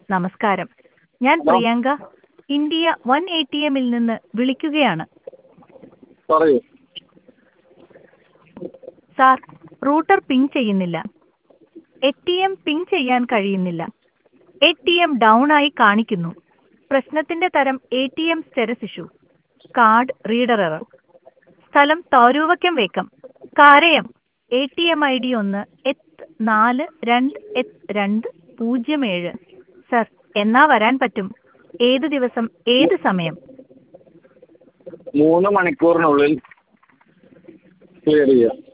നമസ്കാരം ഞാൻ hello Priyanka India one A T എമ്മിൽ നിന്ന് വിളിക്കുകയാണ് പറയൂ സാർ റൂട്ടർ പിങ് ചെയ്യുന്നില്ല എ ടി എം പിങ് ചെയ്യാൻ കഴിയുന്നില്ല എ ടി എം ഡൗൺ ആയി കാണിക്കുന്നു പ്രശ്നത്തിന്റെ തരം A T M status issue card reader error സ്ഥലം തോരൂവക്കം വേക്കം കാരയം A T M I D ഒന്ന് എത്ത് നാല് രണ്ട് എത്ത് രണ്ട് പൂജ്യം ഏഴ് സർ എന്നാ വരാൻ പറ്റും ഏത് ദിവസം ഏത് സമയം മൂന്ന് മണിക്കൂറിനുള്ളിൽ ക്ലിയർ ചെയ്യാം